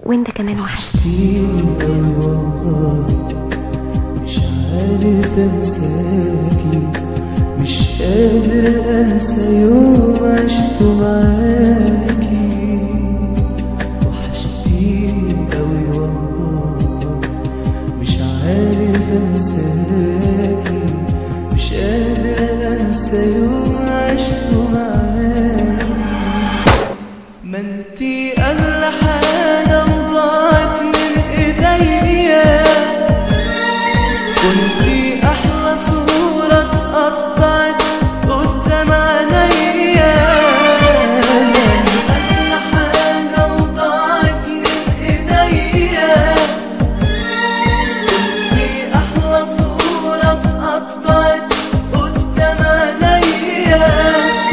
وانت كمان وحشتني فيني أوي والله مش عارف انساكي مش قادر انسى يوم عشته معاكي وحشتيني أوي والله مش عارف انساكي مش قادر انسى يوم عشته معاكي ما انتي اغلى حاجة وضاعت من ايديا كنتي احلى صورة اتقطعت قدام عينيا اغلى حاجة وضاعت من ايديا كنتي احلى صورة اتقطعت قدام عينيا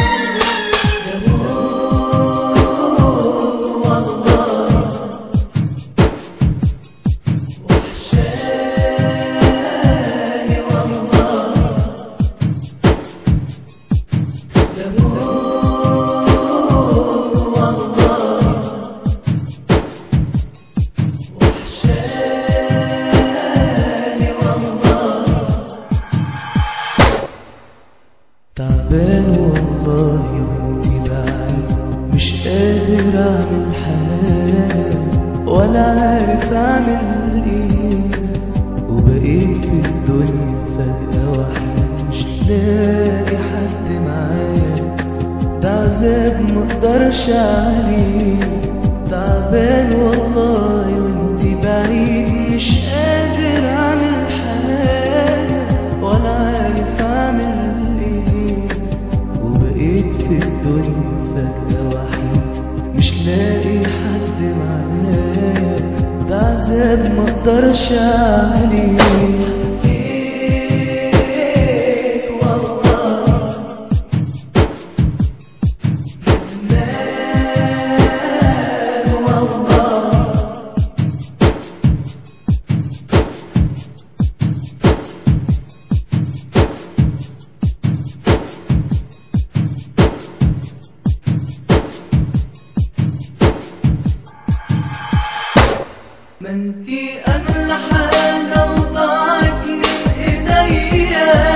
تعبان والله وانتي بعيد مش قادر اعمل حاجة ولا عارف اعمل ايه وبقيت في الدنيا فجأة واحدة مش لاقي حد معايا ده عذاب مقدرش عليه تعبان والله وانتي بعيد مش قادر اعمل حاجة ولا عارف اعمل ايه وبقيت في الدنيا فجأة وحيد مش لاقي حد معايا ده عذاب مقدرش عليه حكيت والله ندمان والله ما انتي اغلى حاجة وضاعت من ايديا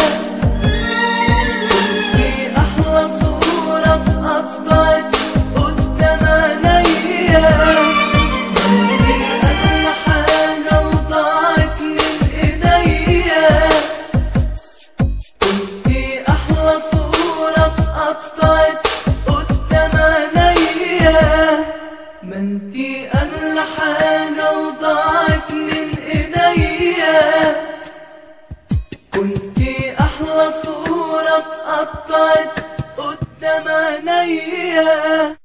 كنتي احلى صورة اتقطعت قدام عينيا ما انتي اغلى حاجة وضاعت من ايديا كنتي احلى صورة اتقطعت قدام عينيا ما انتي اغلى حاجة وضاعت من ايديا كنتي احلى صورة اتقطعت قدام عينيا